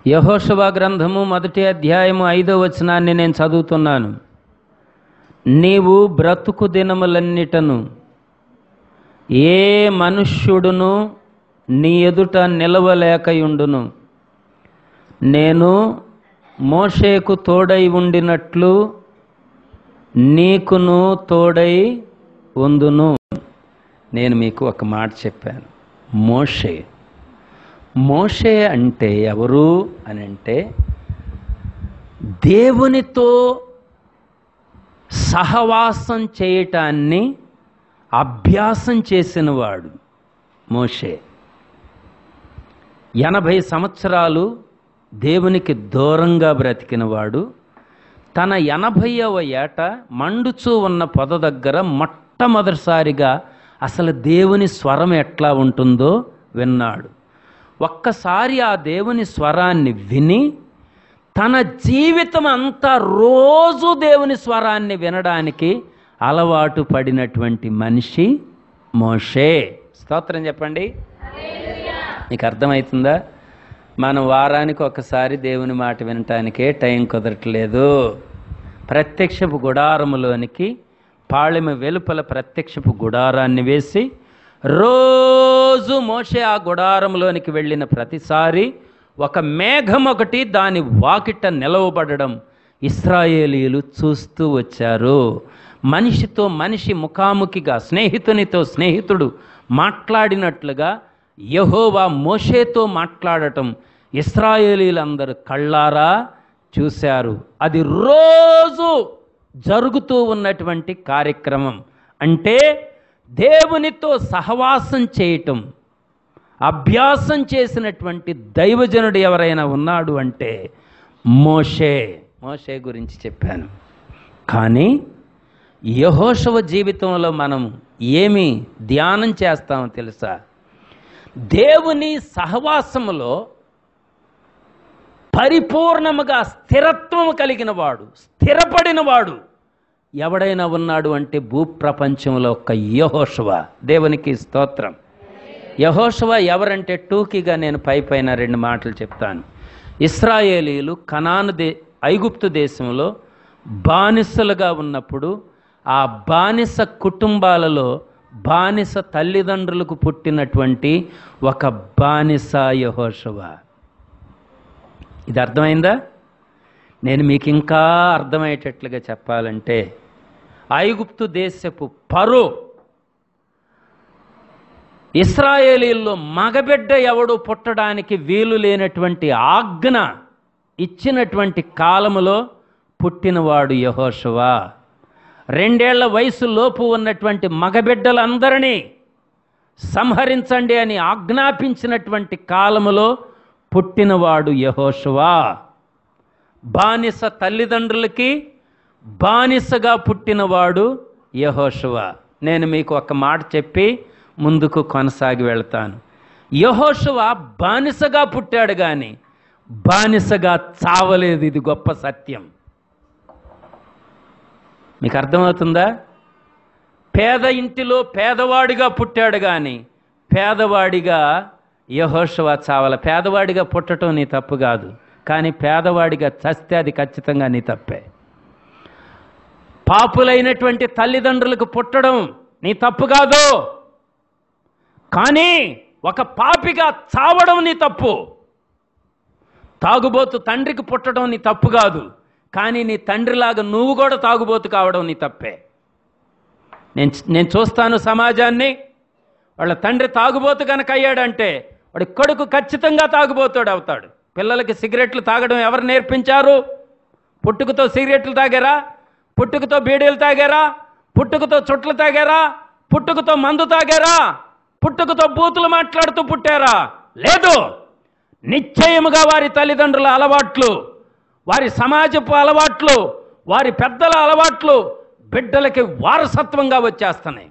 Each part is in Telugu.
యహోషవ గ్రంథము మొదటి అధ్యాయము ఐదో వచనాన్ని నేను చదువుతున్నాను నీవు బ్రతుకు దినములన్నిటను ఏ మనుష్యుడును నీ ఎదుట నిలవలేకయుండును నేను మోషేకు తోడై ఉండినట్లు నీకును తోడై ఉందును నేను మీకు ఒక మాట చెప్పాను మోషే మోషే అంటే ఎవరు అని అంటే దేవునితో సహవాసం చేయటాన్ని అభ్యాసం చేసినవాడు మోషే ఎనభై సంవత్సరాలు దేవునికి దూరంగా బ్రతికినవాడు తన ఎనభైవ ఏట మండుచూ ఉన్న పొద దగ్గర మొట్టమొదటిసారిగా అసలు దేవుని స్వరం ఎట్లా ఉంటుందో విన్నాడు ఒక్కసారి ఆ దేవుని స్వరాన్ని విని తన జీవితం అంతా రోజు దేవుని స్వరాన్ని వినడానికి అలవాటు పడినటువంటి మనిషి మోషే స్తోత్రం చెప్పండి మీకు అర్థమవుతుందా మనం వారానికి ఒకసారి దేవుని మాట వినటానికే టైం కుదరట్లేదు ప్రత్యక్షపు గుడారములోనికి పాళెమ వెలుపల ప్రత్యక్షపు గుడారాన్ని వేసి రోజు మోషే ఆ గుడారంలోనికి వెళ్ళిన ప్రతిసారి ఒక మేఘం ఒకటి దాని వాకిట నిలవబడడం ఇస్రాయేలీలు చూస్తూ వచ్చారు మనిషితో మనిషి ముఖాముఖిగా స్నేహితునితో స్నేహితుడు మాట్లాడినట్లుగా యహోవా మోషేతో మాట్లాడటం ఇస్రాయేలీలందరూ కళ్ళారా చూశారు అది రోజు జరుగుతూ ఉన్నటువంటి కార్యక్రమం అంటే దేవునితో సహవాసం చేయటం అభ్యాసం చేసినటువంటి దైవజనుడు ఎవరైనా ఉన్నాడు అంటే మోషే మోషే గురించి చెప్పాను కానీ యహోషవ జీవితంలో మనం ఏమి ధ్యానం చేస్తామో తెలుసా దేవుని సహవాసములో పరిపూర్ణముగా స్థిరత్వం కలిగిన వాడు స్థిరపడిన వాడు ఎవడైనా ఉన్నాడు అంటే భూప్రపంచంలో ఒక యహోషవ దేవునికి స్తోత్రం యహోషవ ఎవరంటే టూకీగా నేను పై పైన రెండు మాటలు చెప్తాను ఇస్రాయేలీలు కనాను దే ఐగుప్తు దేశంలో బానిసలుగా ఉన్నప్పుడు ఆ బానిస కుటుంబాలలో బానిస తల్లిదండ్రులకు పుట్టినటువంటి ఒక బానిస యహోషవ ఇది అర్థమైందా నేను మీకు ఇంకా అర్థమయ్యేటట్లుగా చెప్పాలంటే ఐగుప్తు దేశపు పరో ఇస్రాయేలీల్లో మగబిడ్డ ఎవడు పుట్టడానికి వీలు లేనటువంటి ఆజ్ఞ ఇచ్చినటువంటి కాలములో పుట్టినవాడు యహోషవా రెండేళ్ల వయసు లోపు ఉన్నటువంటి మగబిడ్డలందరినీ సంహరించండి అని ఆజ్ఞాపించినటువంటి కాలములో పుట్టినవాడు యహోషవా బానిస తల్లిదండ్రులకి బానిసగా పుట్టినవాడు యహోషువ నేను మీకు ఒక మాట చెప్పి ముందుకు కొనసాగి వెళ్తాను యహోషువ బానిసగా పుట్టాడు కానీ బానిసగా చావలేదు ఇది గొప్ప సత్యం మీకు అర్థమవుతుందా పేద ఇంటిలో పేదవాడిగా పుట్టాడు కానీ పేదవాడిగా యహోషువ చావల పేదవాడిగా పుట్టడం నీ తప్పు కాదు కానీ పేదవాడిగా చస్తే అది ఖచ్చితంగా నీ తప్పే పాపులైనటువంటి తల్లిదండ్రులకు పుట్టడం నీ తప్పు కాదు కానీ ఒక పాపిగా చావడం నీ తప్పు తాగుబోతు తండ్రికి పుట్టడం నీ తప్పు కాదు కానీ నీ తండ్రిలాగా నువ్వు కూడా తాగుబోతు కావడం నీ తప్పే నేను నేను చూస్తాను సమాజాన్ని వాళ్ళ తండ్రి తాగుబోతు కనుక అయ్యాడంటే వాడి కొడుకు ఖచ్చితంగా తాగుబోతాడు అవుతాడు పిల్లలకి సిగరెట్లు తాగడం ఎవరు నేర్పించారు పుట్టుకతో సిగరెట్లు తాగారా పుట్టుకతో బీడీలు తాగారా పుట్టుకతో చుట్లు తాగారా పుట్టుకతో మందు తాగారా పుట్టుకతో బూతులు మాట్లాడుతూ పుట్టారా లేదు నిశ్చయముగా వారి తల్లిదండ్రుల అలవాట్లు వారి సమాజపు అలవాట్లు వారి పెద్దల అలవాట్లు బిడ్డలకి వారసత్వంగా వచ్చేస్తున్నాయి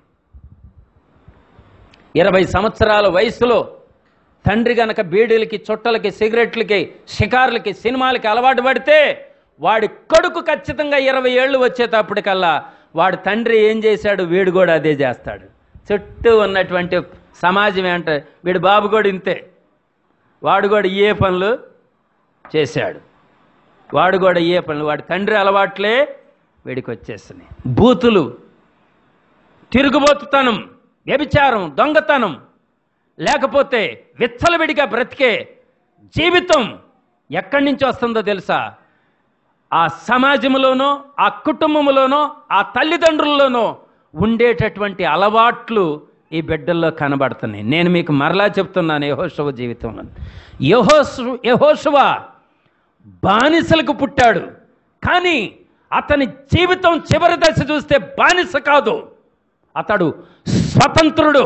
ఇరవై సంవత్సరాల వయసులో తండ్రి గనక బీడీలకి చుట్టలకి సిగరెట్లకి షికార్లకి సినిమాలకి అలవాటు పడితే వాడి కొడుకు ఖచ్చితంగా ఇరవై ఏళ్ళు వచ్చేటప్పటికల్లా వాడి తండ్రి ఏం చేశాడు వీడు కూడా అదే చేస్తాడు చుట్టూ ఉన్నటువంటి సమాజం ఏంట వీడి బాబు కూడా ఇంతే వాడు కూడా ఏ పనులు చేశాడు వాడు కూడా ఏ పనులు వాడి తండ్రి అలవాట్లే వీడికి వచ్చేస్తున్నాయి బూతులు తిరుగుబోతుతనం వ్యభిచారం దొంగతనం లేకపోతే విచ్చలవిడిగా బ్రతికే జీవితం ఎక్కడి నుంచి వస్తుందో తెలుసా ఆ సమాజంలోనో ఆ కుటుంబంలోనో ఆ తల్లిదండ్రుల్లోనో ఉండేటటువంటి అలవాట్లు ఈ బిడ్డల్లో కనబడుతున్నాయి నేను మీకు మరలా చెప్తున్నాను యహోశవ జీవితంలో యహోశు యహోశువ బానిసలకు పుట్టాడు కానీ అతని జీవితం చివరి దశ చూస్తే బానిస కాదు అతడు స్వతంత్రుడు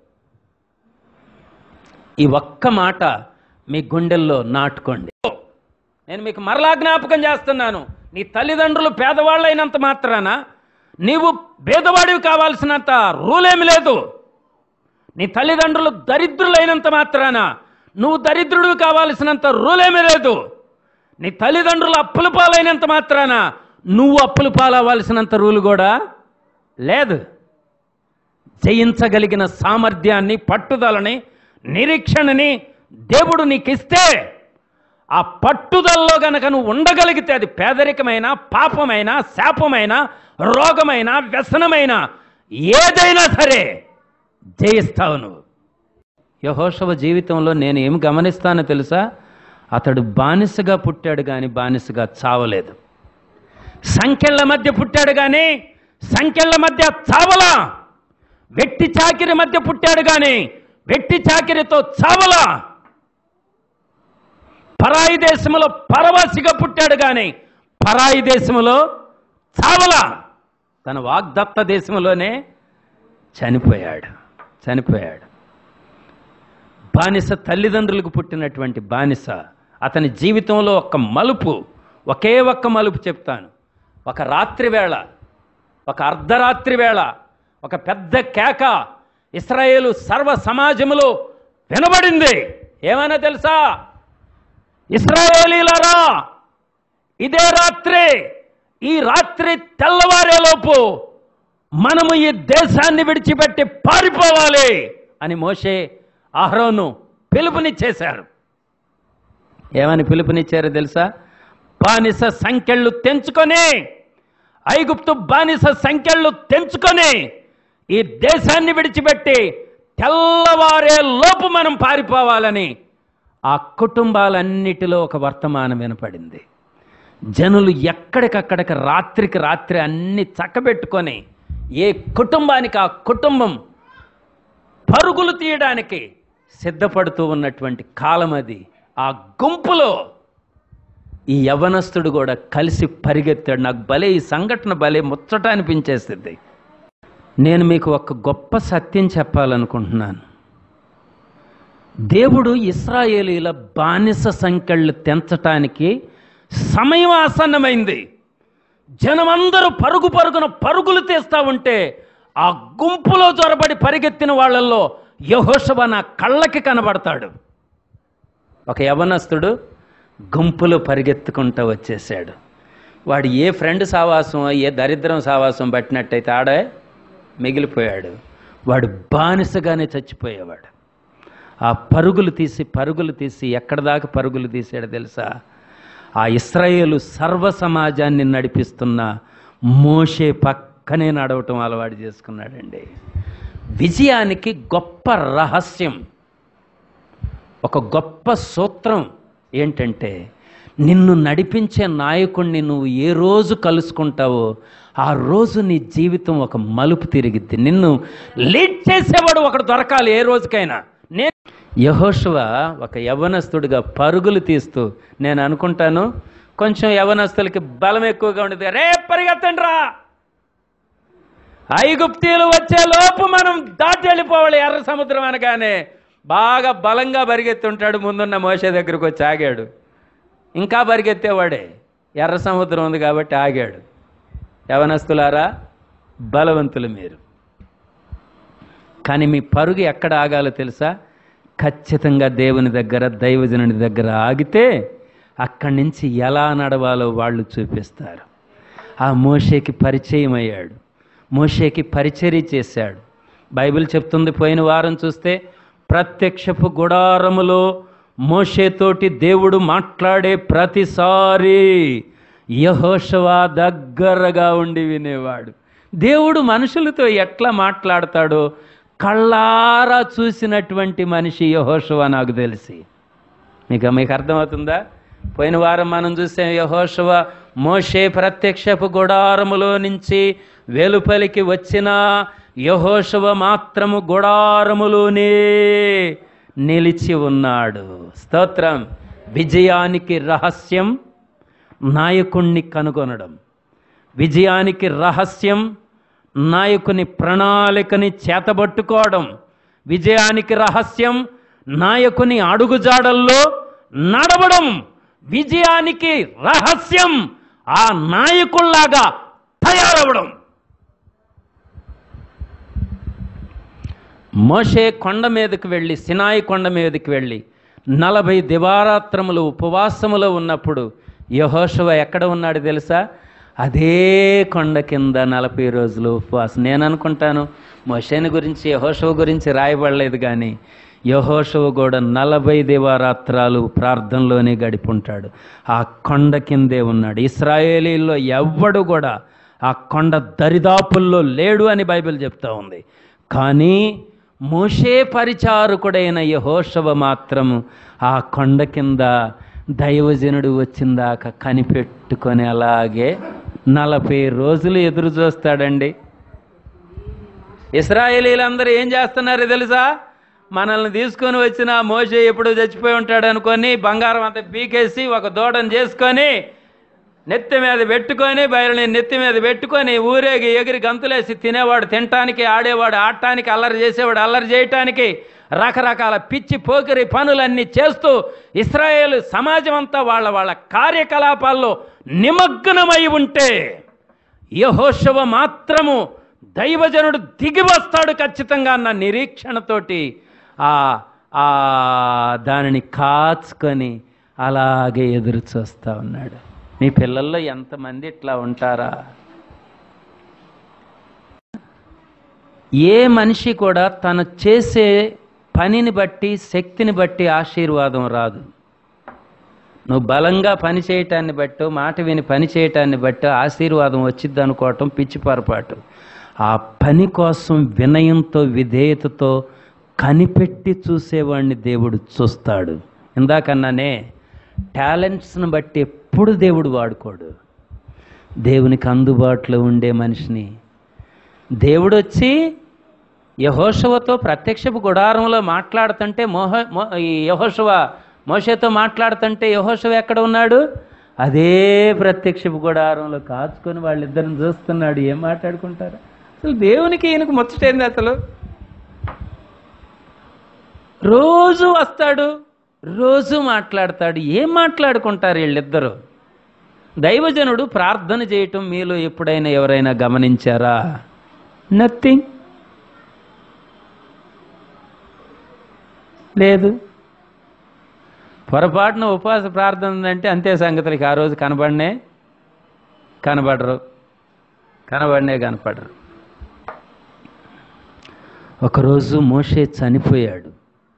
ఈ ఒక్క మాట మీ గుండెల్లో నాటుకోండి నేను మీకు మరలా జ్ఞాపకం చేస్తున్నాను నీ తల్లిదండ్రులు పేదవాళ్ళైనంత మాత్రాన నీవు పేదవాడివి కావాల్సినంత రూలేమి లేదు నీ తల్లిదండ్రులు దరిద్రులైనంత మాత్రాన నువ్వు దరిద్రుడివి కావాల్సినంత రూలేమీ లేదు నీ తల్లిదండ్రులు అప్పుల పాలైనంత మాత్రాన నువ్వు అప్పుల పాలవ్వాల్సినంత రూలు కూడా లేదు జయించగలిగిన సామర్థ్యాన్ని పట్టుదలని నిరీక్షణని దేవుడు నీకు ఇస్తే ఆ పట్టుదలలో గనక నువ్వు ఉండగలిగితే అది పేదరికమైన పాపమైన శాపమైన రోగమైన వ్యసనమైన ఏదైనా సరే జయిస్తావు నువ్వు యహోషవ జీవితంలో నేను ఏం గమనిస్తానో తెలుసా అతడు బానిసగా పుట్టాడు కానీ బానిసగా చావలేదు సంఖ్యల మధ్య పుట్టాడు కానీ సంఖ్యల మధ్య చావలా వెట్టి చాకిరి మధ్య పుట్టాడు కానీ వెట్టి చాకిరితో చావలా పరాయి దేశంలో పరవాసిగా పుట్టాడు కానీ పరాయి దేశంలో చావలా తన వాగ్దత్త దేశంలోనే చనిపోయాడు చనిపోయాడు బానిస తల్లిదండ్రులకు పుట్టినటువంటి బానిస అతని జీవితంలో ఒక మలుపు ఒకే ఒక్క మలుపు చెప్తాను ఒక రాత్రి వేళ ఒక అర్ధరాత్రి వేళ ఒక పెద్ద కేక ఇస్రాయేలు సర్వ సమాజములో వినబడింది ఏమైనా తెలుసా ఇస్రాయేలీలరా ఇదే రాత్రి ఈ రాత్రి తెల్లవారేలోపు మనము ఈ దేశాన్ని విడిచిపెట్టి పారిపోవాలి అని మోషే అహరోను పిలుపునిచ్చేశారు ఏమని పిలుపునిచ్చారో తెలుసా బానిస సంఖ్యలు తెంచుకొని ఐగుప్తు బానిస సంఖ్యలు తెంచుకొని ఈ దేశాన్ని విడిచిపెట్టి తెల్లవారే లోపు మనం పారిపోవాలని ఆ కుటుంబాలన్నిటిలో ఒక వర్తమానం వినపడింది జనులు ఎక్కడికక్కడికి రాత్రికి రాత్రి అన్ని చక్కబెట్టుకొని ఏ కుటుంబానికి ఆ కుటుంబం పరుగులు తీయడానికి సిద్ధపడుతూ ఉన్నటువంటి కాలం అది ఆ గుంపులో ఈ యవనస్తుడు కూడా కలిసి పరిగెత్తాడు నాకు భలే ఈ సంఘటన భలే ముచ్చట అనిపించేస్తుంది నేను మీకు ఒక గొప్ప సత్యం చెప్పాలనుకుంటున్నాను దేవుడు ఇస్రాయేలీల బానిస సంఖ్యలు తెంచటానికి సమయం ఆసన్నమైంది జనమందరూ పరుగు పరుగున పరుగులు తీస్తా ఉంటే ఆ గుంపులో జొరబడి పరిగెత్తిన వాళ్ళల్లో యహోషవ నా కళ్ళకి కనబడతాడు ఒక యవనస్తుడు గుంపులో పరిగెత్తుకుంటూ వచ్చేసాడు వాడు ఏ ఫ్రెండ్ సావాసం ఏ దరిద్రం సావాసం పట్టినట్టయితే ఆడే మిగిలిపోయాడు వాడు బానిసగానే చచ్చిపోయేవాడు ఆ పరుగులు తీసి పరుగులు తీసి ఎక్కడ దాకా పరుగులు తీసాడో తెలుసా ఆ ఇస్రాయేలు సర్వ సమాజాన్ని నడిపిస్తున్న మోషే పక్కనే నడవటం అలవాటు చేసుకున్నాడండి విజయానికి గొప్ప రహస్యం ఒక గొప్ప సూత్రం ఏంటంటే నిన్ను నడిపించే నాయకుణ్ణి నువ్వు ఏ రోజు కలుసుకుంటావో ఆ రోజు నీ జీవితం ఒక మలుపు తిరిగిద్ది నిన్ను లీడ్ చేసేవాడు ఒకడు దొరకాలి ఏ రోజుకైనా నేను యహోషువ ఒక యవనస్తుడిగా పరుగులు తీస్తూ నేను అనుకుంటాను కొంచెం యవనస్తులకి బలం ఎక్కువగా ఉండేది రే పరిగెత్తండి రా ఐగుప్తీయులు వచ్చే లోపు మనం దాటి వెళ్ళిపోవాలి ఎర్ర సముద్రం అనగానే బాగా బలంగా పరిగెత్తుంటాడు ముందున్న మోసే దగ్గరకు వచ్చి ఆగాడు ఇంకా పరిగెత్తేవాడే ఎర్ర సముద్రం ఉంది కాబట్టి ఆగాడు యవనస్తులారా బలవంతులు మీరు కానీ మీ పరుగు ఎక్కడ ఆగాలో తెలుసా ఖచ్చితంగా దేవుని దగ్గర దైవజనుని దగ్గర ఆగితే అక్కడి నుంచి ఎలా నడవాలో వాళ్ళు చూపిస్తారు ఆ మోషేకి పరిచయం అయ్యాడు మోషేకి పరిచర్య చేశాడు బైబిల్ చెప్తుంది పోయిన వారం చూస్తే ప్రత్యక్షపు గుడారములో మోషేతోటి దేవుడు మాట్లాడే ప్రతిసారి యహోషవా దగ్గరగా ఉండి వినేవాడు దేవుడు మనుషులతో ఎట్లా మాట్లాడతాడో కళ్ళారా చూసినటువంటి మనిషి యహోషవా నాకు తెలిసి మీకు మీకు అర్థమవుతుందా పోయిన వారం మనం చూసాం యహోషవ మోషే ప్రత్యక్షపు గుడారములో నుంచి వెలుపలికి వచ్చిన యహోషవ మాత్రము గుడారములోనే నిలిచి ఉన్నాడు స్తోత్రం విజయానికి రహస్యం నాయకుణ్ణి కనుగొనడం విజయానికి రహస్యం నాయకుని ప్రణాళికని చేతబట్టుకోవడం విజయానికి రహస్యం నాయకుని అడుగుజాడల్లో నడవడం విజయానికి రహస్యం ఆ నాయకుల్లాగా తయారవడం మోషే కొండ మీదకి వెళ్ళి సినాయి కొండ మీదకి వెళ్ళి నలభై దివారాత్రములు ఉపవాసములో ఉన్నప్పుడు యహోషవ ఎక్కడ ఉన్నాడు తెలుసా అదే కొండ కింద నలభై రోజులు ఉపవాసం నేను అనుకుంటాను మోషేని గురించి యహోషవ గురించి రాయబడలేదు కానీ యహోషవ కూడా నలభై దివారాత్రాలు ప్రార్థనలోనే గడిపుంటాడు ఆ కొండ కిందే ఉన్నాడు ఇస్రాయేలీల్లో ఎవ్వడు కూడా ఆ కొండ దరిదాపుల్లో లేడు అని బైబిల్ చెప్తా ఉంది కానీ మోషే పరిచారకుడైన యహోషవ మాత్రము ఆ కొండ కింద దైవజనుడు వచ్చిందాక కనిపెట్టుకొని అలాగే నలభై రోజులు ఎదురు చూస్తాడండి ఇస్రాయేలీలందరూ ఏం చేస్తున్నారు తెలుసా మనల్ని తీసుకొని వచ్చిన మోషే ఎప్పుడు చచ్చిపోయి ఉంటాడు అనుకొని బంగారం అంతా పీకేసి ఒక దూడను చేసుకొని నెత్తి మీద పెట్టుకొని బయలుని నెత్తి మీద పెట్టుకొని ఊరేగి ఎగిరి గంతులేసి తినేవాడు తినటానికి ఆడేవాడు ఆడటానికి అల్లరి చేసేవాడు అల్లరి చేయటానికి రకరకాల పిచ్చి పోకిరి పనులన్నీ చేస్తూ ఇస్రాయేల్ సమాజం అంతా వాళ్ళ వాళ్ళ కార్యకలాపాల్లో నిమగ్నమై ఉంటే యహోశవ మాత్రము దైవజనుడు దిగి వస్తాడు ఖచ్చితంగా అన్న నిరీక్షణతోటి ఆ ఆ దానిని కాచుకొని అలాగే ఎదురు చూస్తూ ఉన్నాడు మీ పిల్లల్లో ఎంతమంది ఇట్లా ఉంటారా ఏ మనిషి కూడా తను చేసే పనిని బట్టి శక్తిని బట్టి ఆశీర్వాదం రాదు నువ్వు బలంగా పని చేయటాన్ని బట్టి మాట విని పని చేయటాన్ని బట్టి ఆశీర్వాదం వచ్చింది అనుకోవటం పిచ్చి పొరపాటు ఆ పని కోసం వినయంతో విధేయతతో కనిపెట్టి చూసేవాడిని దేవుడు చూస్తాడు ఇందాకన్నానే టాలెంట్స్ని బట్టి ఎప్పుడు దేవుడు వాడుకోడు దేవునికి అందుబాటులో ఉండే మనిషిని దేవుడు వచ్చి యహోషవతో ప్రత్యక్షపు గుడారంలో మాట్లాడుతుంటే మోహ మో- ఈ యహోషవ మోషతో మాట్లాడుతుంటే యహోషవ ఎక్కడ ఉన్నాడు అదే ప్రత్యక్షపు గుడారంలో కాచుకొని వాళ్ళిద్దరిని చూస్తున్నాడు ఏం మాట్లాడుకుంటారు అసలు దేవునికి ఈయనకు ముచ్చటైంది అసలు రోజు వస్తాడు రోజు మాట్లాడతాడు ఏం మాట్లాడుకుంటారు వీళ్ళిద్దరూ దైవజనుడు ప్రార్థన చేయటం మీలో ఎప్పుడైనా ఎవరైనా గమనించారా నథింగ్ లేదు పొరపాటున ఉపవాస ప్రార్థన ఉందంటే అంతే సంగతులకి ఆ రోజు కనబడినే కనబడరు కనబడినే కనపడరు ఒకరోజు మోషే చనిపోయాడు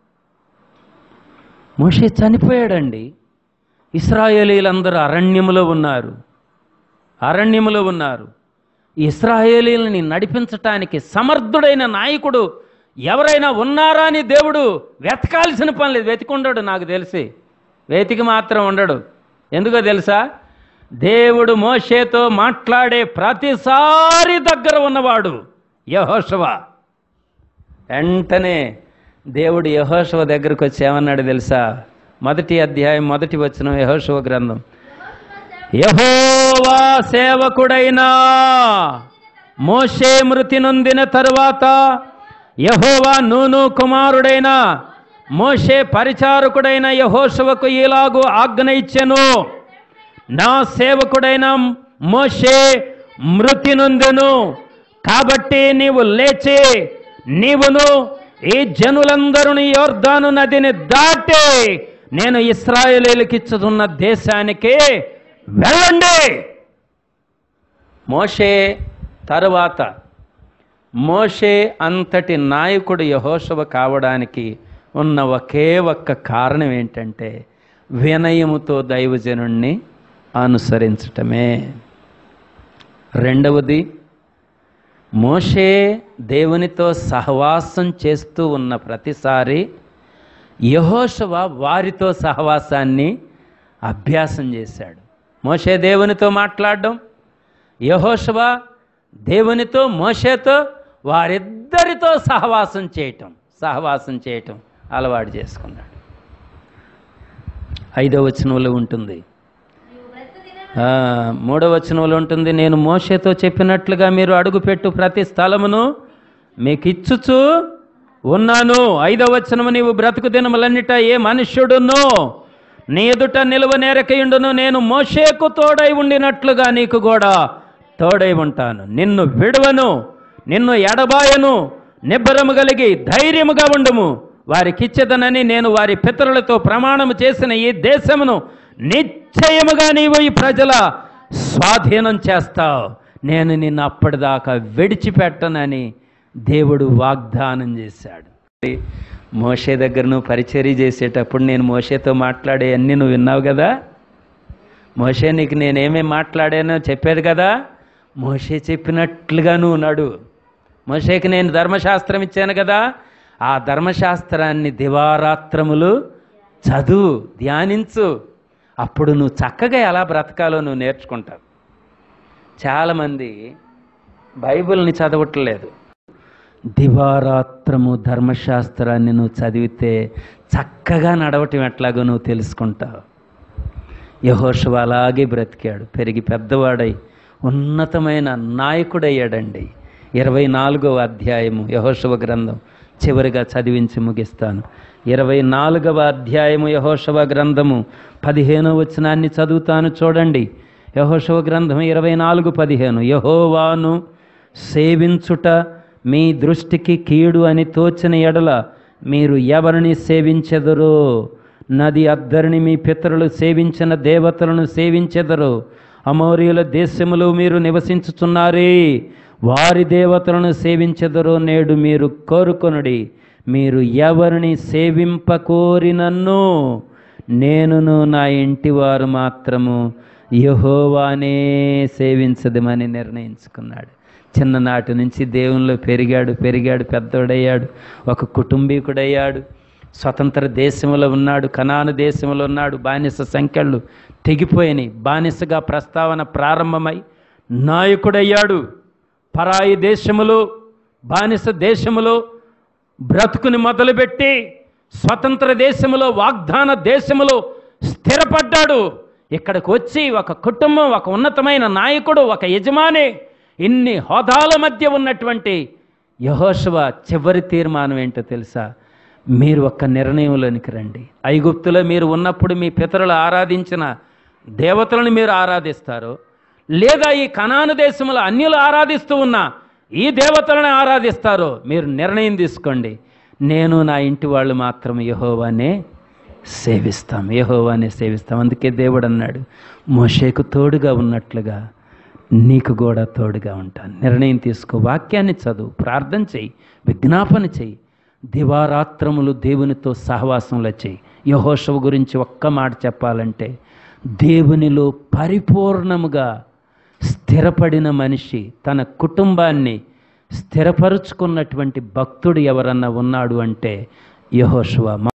మోషే చనిపోయాడండి ఇస్రాయేలీలందరూ అరణ్యములో ఉన్నారు అరణ్యములో ఉన్నారు ఇస్రాయేలీలని నడిపించటానికి సమర్థుడైన నాయకుడు ఎవరైనా ఉన్నారా అని దేవుడు వెతకాల్సిన పని లేదు వెతికుండడు నాకు తెలిసి వెతికి మాత్రం ఉండడు ఎందుకో తెలుసా దేవుడు మోషేతో మాట్లాడే ప్రతిసారి దగ్గర ఉన్నవాడు యహోషవ వెంటనే దేవుడు యహోషవ దగ్గరకు వచ్చి ఏమన్నాడు తెలుసా మొదటి అధ్యాయం మొదటి వచ్చిన యహోషవ గ్రంథం యహోవా సేవకుడైనా మోషే మృతి నొందిన తరువాత యహోవా నూను కుమారుడైన మోషే పరిచారకుడైన యహోషవకు ఇలాగు ఆజ్ఞ ఇచ్చెను నా సేవకుడైన మోషే మృతి నొందెను కాబట్టి నీవు లేచి నీవును ఈ జనులందరూ యోర్దాను నదిని దాటి నేను ఇస్రాయేలీలకిచ్చుతున్న దేశానికి వెళ్ళండి మోషే తరువాత మోషే అంతటి నాయకుడు యహోషవ కావడానికి ఉన్న ఒకే ఒక్క కారణం ఏంటంటే వినయముతో దైవజనుణ్ణి అనుసరించటమే రెండవది మోషే దేవునితో సహవాసం చేస్తూ ఉన్న ప్రతిసారి యహోషవ వారితో సహవాసాన్ని అభ్యాసం చేశాడు మోషే దేవునితో మాట్లాడడం యహోషవ దేవునితో మోషేతో వారిద్దరితో సహవాసం చేయటం సహవాసం చేయటం అలవాటు చేసుకున్నాడు ఐదో వచనంలో ఉంటుంది ఆ, మూడో వచనంలో ఉంటుంది నేను మోషేతో చెప్పినట్లుగా మీరు అడుగుపెట్టు ప్రతి స్థలమును మీకు ఇచ్చుచు ఉన్నాను ఐదో వచనము నీవు బ్రతుకు దినములన్నిట ఏ మనుష్యుడునో నీ ఎదుట నిలువ నేరకయుండును నేను మోషేకు తోడై ఉండినట్లుగా నీకు కూడా తోడై ఉంటాను నిన్ను విడవను నిన్ను ఎడబాయను నిబ్బరము కలిగి ధైర్యముగా ఉండుము వారికిచ్చేదనని నేను వారి పితరులతో ప్రమాణము చేసిన ఈ దేశమును నిశ్చయముగా నీవు ఈ ప్రజల స్వాధీనం చేస్తావు నేను నిన్ను అప్పటిదాకా విడిచిపెట్టనని దేవుడు వాగ్దానం చేశాడు మోషే దగ్గర నువ్వు పరిచర్య చేసేటప్పుడు నేను మోషేతో మాట్లాడే అన్నీ నువ్వు విన్నావు కదా మోషే నీకు నేనేమేం మాట్లాడానో చెప్పేది కదా మోషే చెప్పినట్లుగా నువ్వు నడు మోషేకి నేను ధర్మశాస్త్రం ఇచ్చాను కదా ఆ ధర్మశాస్త్రాన్ని దివారాత్రములు చదువు ధ్యానించు అప్పుడు నువ్వు చక్కగా ఎలా బ్రతకాలో నువ్వు నేర్చుకుంటావు చాలామంది బైబిల్ని చదవట్లేదు దివారాత్రము ధర్మశాస్త్రాన్ని నువ్వు చదివితే చక్కగా నడవటం ఎట్లాగో నువ్వు తెలుసుకుంటావు యహోషువ అలాగే బ్రతికాడు పెరిగి పెద్దవాడై ఉన్నతమైన నాయకుడయ్యాడండి ఇరవై నాలుగవ అధ్యాయము యహోషువ గ్రంథం చివరిగా చదివించి ముగిస్తాను ఇరవై నాలుగవ అధ్యాయము యహోషవ గ్రంథము పదిహేనో వచనాన్ని చదువుతాను చూడండి యహోషవ గ్రంథం ఇరవై నాలుగు పదిహేను యహోవాను సేవించుట మీ దృష్టికి కీడు అని తోచిన ఎడల మీరు ఎవరిని సేవించెదరో నది అద్దరిని మీ పితరులు సేవించిన దేవతలను సేవించెదరు అమోరియుల దేశములో మీరు నివసించుచున్నారే వారి దేవతలను సేవించెదరో నేడు మీరు కోరుకొనుడి మీరు ఎవరిని సేవింపకోరినన్ను నేనును నా ఇంటి వారు మాత్రము యహోవానే సేవించదమని నిర్ణయించుకున్నాడు చిన్ననాటి నుంచి దేవునిలో పెరిగాడు పెరిగాడు పెద్దోడయ్యాడు ఒక కుటుంబీకుడయ్యాడు స్వతంత్ర దేశంలో ఉన్నాడు కనాను దేశంలో ఉన్నాడు బానిస సంఖ్యలు తెగిపోయినాయి బానిసగా ప్రస్తావన ప్రారంభమై నాయకుడయ్యాడు పరాయి దేశములో బానిస దేశములో బ్రతుకుని మొదలుపెట్టి స్వతంత్ర దేశములో వాగ్దాన దేశములో స్థిరపడ్డాడు ఇక్కడికి వచ్చి ఒక కుటుంబం ఒక ఉన్నతమైన నాయకుడు ఒక యజమాని ఇన్ని హోదాల మధ్య ఉన్నటువంటి యహోశవ చివరి తీర్మానం ఏంటో తెలుసా మీరు ఒక్క నిర్ణయంలోనికి రండి ఐగుప్తులో మీరు ఉన్నప్పుడు మీ పితరులు ఆరాధించిన దేవతలను మీరు ఆరాధిస్తారు లేదా ఈ కనాను దేశంలో అన్యులు ఆరాధిస్తూ ఉన్న ఈ దేవతలను ఆరాధిస్తారో మీరు నిర్ణయం తీసుకోండి నేను నా ఇంటి వాళ్ళు మాత్రం యహోవానే సేవిస్తాం యహోవానే సేవిస్తాం అందుకే దేవుడు అన్నాడు మోషేకు తోడుగా ఉన్నట్లుగా నీకు కూడా తోడుగా ఉంటాను నిర్ణయం తీసుకో వాక్యాన్ని చదువు ప్రార్థన చెయ్యి విజ్ఞాపన చెయ్యి దివారాత్రములు దేవునితో సహవాసంలో చెయ్యి యహోషవు గురించి ఒక్క మాట చెప్పాలంటే దేవునిలో పరిపూర్ణముగా స్థిరపడిన మనిషి తన కుటుంబాన్ని స్థిరపరుచుకున్నటువంటి భక్తుడు ఎవరన్నా ఉన్నాడు అంటే యహోషువ